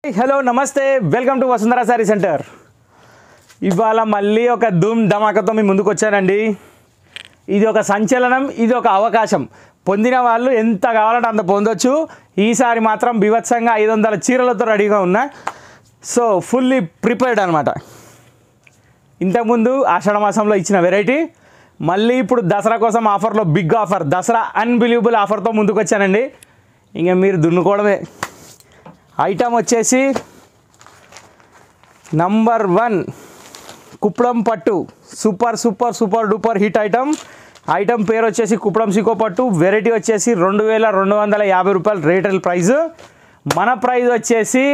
hello నమస్తే welcome to Vasundhara sari centre ఇవాళ మళ్ళీ ఒక ధూమ్ ధమాకాతో మీ ముందుకు వచ్చానండి ఇది ఒక సంచలనం ఇది ఒక అవకాశం పొందిన వాళ్ళు ఎంత కావాలంటే అంత పొందొచ్చు ఈసారి మాత్రం బీభత్సంగా ఐదు వందల చీరలతో రెడీగా ఉన్నా సో ఫుల్లీ ప్రిపేర్డ్ అనమాట ఇంతకుముందు ఆషాఢ మాసంలో ఇచ్చిన వెరైటీ మళ్ళీ ఇప్పుడు దసరా కోసం ఆఫర్లో బిగ్ ఆఫర్ దసరా అన్బిలీవబుల్ ఆఫర్తో ముందుకు వచ్చానండి ఇంకా మీరు దున్నుకోవడమే ఐటమ్ వచ్చేసి నంబర్ వన్ కుప్పడం పట్టు super super super duper hit item item పేరు వచ్చేసి కుప్పడం సికో పట్టు వెరైటీ వచ్చేసి రెండు వేల రెండు వందల యాభై రూపాయలు రీటైల్ ప్రైస్ మన ప్రైస్ వచ్చేసి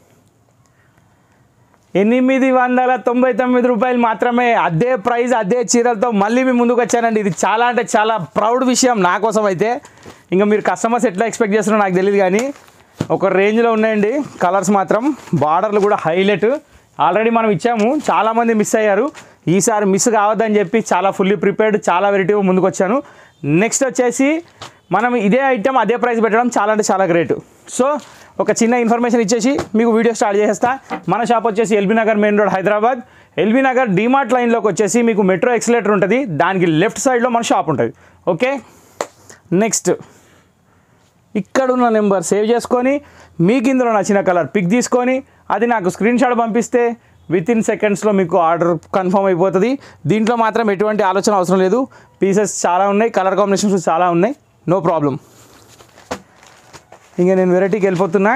ఎనిమిది వందల తొంభై తొమ్మిది రూపాయలు మాత్రమే అదే ప్రైస్ అదే చీరలతో మళ్ళీ మీ ముందుకు వచ్చానండి ఇది చాలా అంటే చాలా ప్రౌడ్ విషయం నా కోసం అయితే ఇంకా మీరు కస్టమర్స్ ఎట్లా ఎక్స్పెక్ట్ చేస్తున్నారో నాకు తెలియదు కానీ ఒక రేంజ్లో ఉన్నాయండి కలర్స్ మాత్రం బార్డర్లు కూడా హైలైట్ ఆల్రెడీ మనం ఇచ్చాము చాలామంది మిస్ అయ్యారు ఈసారి మిస్ కావద్దని చెప్పి చాలా ఫుల్లీ ప్రిపేర్డ్ చాలా వెరైటీ ముందుకు వచ్చాను నెక్స్ట్ వచ్చేసి మనం ఇదే ఐటమ్ అదే ప్రైస్ పెట్టడం చాలా అంటే చాలా గ్రేట్ సో ఒక చిన్న ఇన్ఫర్మేషన్ ఇచ్చేసి మీకు వీడియో స్టార్ట్ చేసేస్తా మన షాప్ వచ్చేసి LB Nagar main road Hyderabad LB Nagar DMart లైన్లోకి వచ్చేసి మీకు మెట్రో ఎక్సలేటర్ ఉంటుంది దానికి లెఫ్ట్ సైడ్లో మన షాప్ ఉంటుంది ఓకే నెక్స్ట్ ఇక్కడ ఉన్న నెంబర్ సేవ్ చేసుకొని మీకు ఇందులో నచ్చిన కలర్ పిక్ తీసుకొని అది నాకు స్క్రీన్ షాట్ పంపిస్తే విత్ ఇన్ సెకండ్స్లో మీకు ఆర్డర్ కన్ఫర్మ్ అయిపోతుంది దీంట్లో మాత్రం ఎటువంటి ఆలోచన అవసరం లేదు పీసెస్ చాలా ఉన్నాయి కలర్ కాంబినేషన్స్ చాలా ఉన్నాయి నో ప్రాబ్లం ఇంకా నేను వెరైటీకి వెళ్ళిపోతున్నా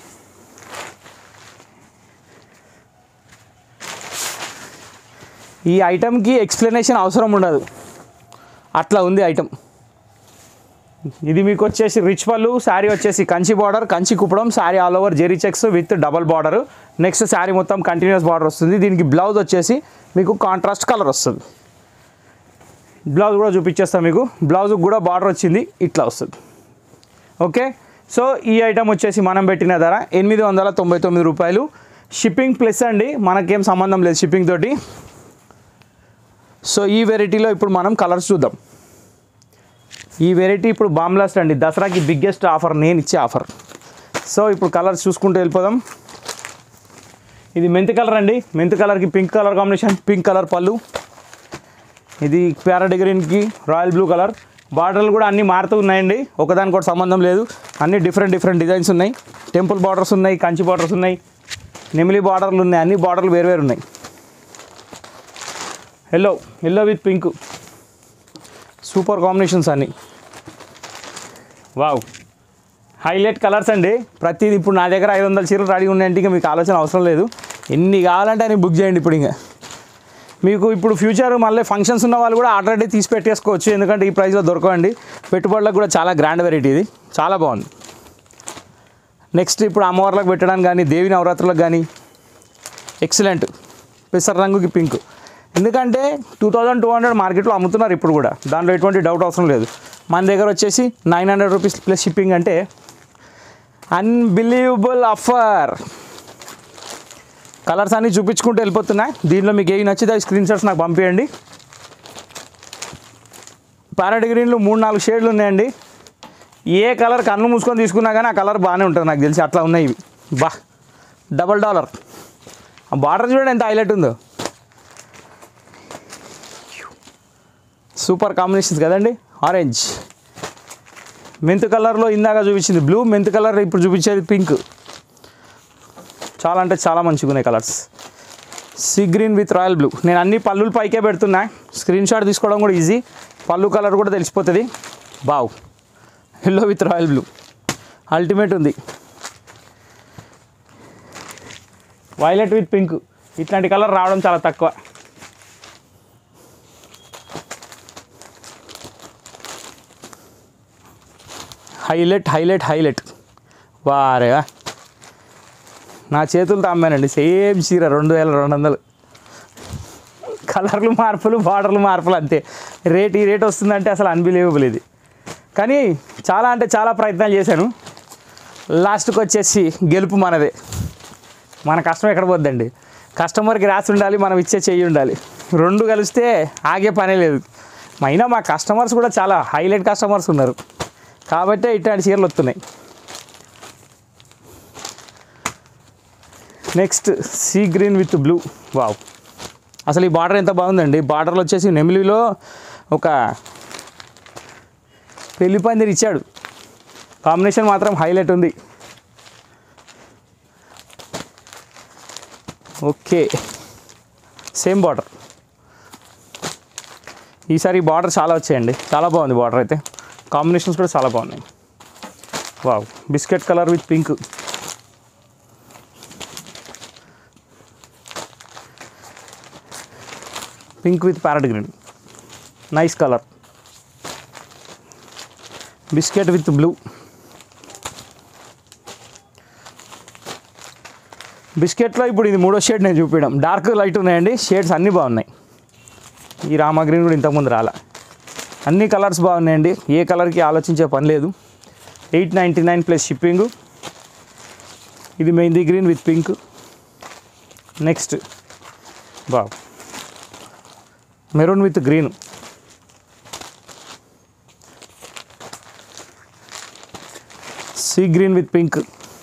ఈ ఐటమ్కి ఎక్స్ప్లెనేషన్ అవసరం ఉండదు అట్లా ఉంది ఐటమ్ ఇది మీకు వచ్చేసి రిచ్ పళ్ళు శారీ వచ్చేసి Kanchi border Kanchi Kuppadam sari all over zari checks with double border next sari మొత్తం కంటిన్యూస్ బార్డర్ వస్తుంది దీనికి బ్లౌజ్ వచ్చేసి మీకు కాంట్రాస్ట్ కలర్ వస్తుంది బ్లౌజ్ కూడా చూపించేస్తాం మీకు బ్లౌజ్ కూడా బార్డర్ వచ్చింది ఇట్లా వస్తుంది ఓకే సో ఈ ఐటమ్ వచ్చేసి మనం పెట్టిన ధర ఎనిమిది వందల తొంభై తొమ్మిది రూపాయలు షిప్పింగ్ ప్లస్ అండి మనకేం సంబంధం లేదు షిప్పింగ్ తోటి సో ఈ వెరైటీలో ఇప్పుడు మనం కలర్స్ చూద్దాం ఈ వెరైటీ ఇప్పుడు బామ్లాస్ట్ అండి దసరాకి బిగ్గెస్ట్ ఆఫర్ నేను ఇచ్చే ఆఫర్ సో ఇప్పుడు కలర్స్ చూసుకుంటూ వెళ్ళిపోదాం ఇది మెంతి కలర్ అండి మెంతి కలర్కి pink colour combination pink colour పళ్ళు ఇది ప్యారా గ్రీన్కి రాయల్ బ్లూ కలర్ బార్డర్లు కూడా అన్నీ మారుతూ ఉన్నాయండి ఒకదానికి కూడా సంబంధం లేదు అన్ని డిఫరెంట్ డిఫరెంట్ డిజైన్స్ ఉన్నాయి టెంపుల్ బార్డర్స్ ఉన్నాయి కంచి బార్డర్స్ ఉన్నాయి నెమిలి బార్డర్లు ఉన్నాయి అన్ని బార్డర్లు వేరు వేరు ఉన్నాయి yellow yellow with pink super combinations అన్నీ వావ్ హైలైట్ కలర్స్ అండి ప్రతిది ఇప్పుడు నా దగ్గర ఐదు వందల చీరలు రెడీ ఉన్నాయంటే ఇంకా మీకు ఆలోచన అవసరం లేదు ఎన్ని కావాలంటే అని బుక్ చేయండి ఇప్పుడు ఇంకా మీకు ఇప్పుడు ఫ్యూచర్ మళ్ళీ ఫంక్షన్స్ ఉన్న వాళ్ళు కూడా ఆల్రెడీ తీసి పెట్టేసుకోవచ్చు ఎందుకంటే ఈ ప్రైస్లో దొరకవండి పెట్టుబడులకు కూడా చాలా గ్రాండ్ వెరైటీ ఇది చాలా బాగుంది నెక్స్ట్ ఇప్పుడు అమ్మవార్లకు పెట్టడానికి కానీ దేవి నవరాత్రులకు కానీ ఎక్సలెంట్ పెసర రంగుకి పింక్ ఎందుకంటే టూ థౌజండ్ టూ హండ్రెడ్ మార్కెట్లో అమ్ముతున్నారు ఇప్పుడు కూడా దాంట్లో ఎటువంటి డౌట్ అవసరం లేదు మన దగ్గర వచ్చేసి nine hundred rupees plus shipping అంటే అన్బిలీవబుల్ ఆఫర్ కలర్స్ అన్నీ చూపించుకుంటూ వెళ్ళిపోతున్నా దీంట్లో మీకు ఏవి నచ్చితే అవి స్క్రీన్ షాట్స్ నాకు పంపించండి ప్యారెట్ గ్రీన్లు మూడు నాలుగు షేడ్లు ఉన్నాయండి ఏ కలర్ కన్ను మూసుకొని తీసుకున్నా కానీ ఆ కలర్ బాగానే ఉంటుంది నాకు తెలిసి అట్లా ఉన్నాయి ఇవి బా డబల్ డాలర్ ఆ బార్డర్ చూడండి ఎంత హైలైట్ ఉందో సూపర్ కాంబినేషన్స్ కదండి ఆరెంజ్ మెంతు కలర్లో ఇందాక చూపించింది బ్లూ మెంతు కలర్ ఇప్పుడు చూపించేది పింక్ చాలా అంటే చాలా మంచిగా ఉన్నాయి colours sea green with royal blue నేను అన్ని పళ్ళులు పైకే పెడుతున్నా స్క్రీన్ షాట్ తీసుకోవడం కూడా ఈజీ పళ్ళు కలర్ కూడా తెలిసిపోతుంది wow yellow with royal blue ultimate ఉంది వైలెట్ విత్ పింక్ ఇట్లాంటి కలర్ రావడం చాలా తక్కువ హైలైట్ హైలైట్ హైలైట్ వారేగా నా చేతులతో అమ్మానండి సేమ్ చీర రెండు వేల రెండు వందలు కలర్లు మార్పులు బార్డర్లు మార్పులు అంతే రేట్ ఈ రేట్ వస్తుందంటే అసలు అన్బిలీవబుల్ ఇది కానీ చాలా అంటే చాలా ప్రయత్నాలు చేశాను లాస్ట్కి వచ్చేసి గెలుపు మనదే మన కష్టం ఎక్కడ పోద్దండి కస్టమర్కి రాసి ఉండాలి మనం ఇచ్చే చెయ్యి ఉండాలి రెండు కలిస్తే ఆగే పనే లేదు అయినా మా కస్టమర్స్ కూడా చాలా హైలైట్ కస్టమర్స్ ఉన్నారు కాబట్టే ఇట్లాంటి చీరలు వస్తున్నాయి next sea green with blue wow అసలు ఈ బార్డర్ ఎంత బాగుందండి బార్డర్లో వచ్చేసి నెమిలిలో ఒక పెళ్లి పందిరి ఇచ్చాడు కాంబినేషన్ మాత్రం హైలైట్ ఉంది ఓకే సేమ్ బార్డర్ ఈసారి బార్డర్ చాలా వచ్చాయండి చాలా బాగుంది బార్డర్ అయితే కాంబినేషన్స్ కూడా చాలా బాగున్నాయి wow biscuit colour with pink pink with parrot green nice colour biscuit with blue బిస్కెట్లో ఇప్పుడు ఇది మూడో షేడ్ నేను చూపించడం డార్క్ లైట్ ఉన్నాయండి షేడ్స్ అన్నీ బాగున్నాయి ఈ రామా గ్రీన్ కూడా ఇంతకుముందు రాలా అన్ని కలర్స్ బాగున్నాయండి ఏ కలర్కి ఆలోచించే పని లేదు eight ninety nine plus shipping ఇది mehndi green with pink next wow maroon with green sea green with pink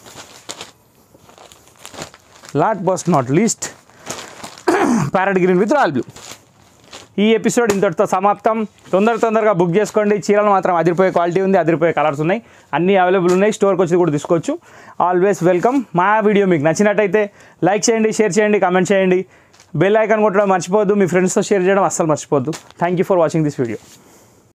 last but not least parrot green with royal blue ఈ ఎపిసోడ్ ఇంతటితో సమాప్తం తొందర తొందరగా బుక్ చేసుకోండి చీరలు మాత్రం అదిరిపోయే క్వాలిటీ ఉంది అదిరిపోయే కలర్స్ ఉన్నాయి అన్నీ అవైలబుల్ ఉన్నాయి స్టోర్కి వచ్చి కూడా తీసుకోవచ్చు ఆల్వేస్ వెల్కమ్ మా వీడియో మీకు నచ్చినట్టయితే లైక్ చేయండి షేర్ చేయండి కామెంట్ చేయండి బెల్ ఐకాన్ కొట్టడం మర్చిపోవద్దు మీ ఫ్రెండ్స్తో షేర్ చేయడం అస్సలు మర్చిపోవద్దు thank you for watching this video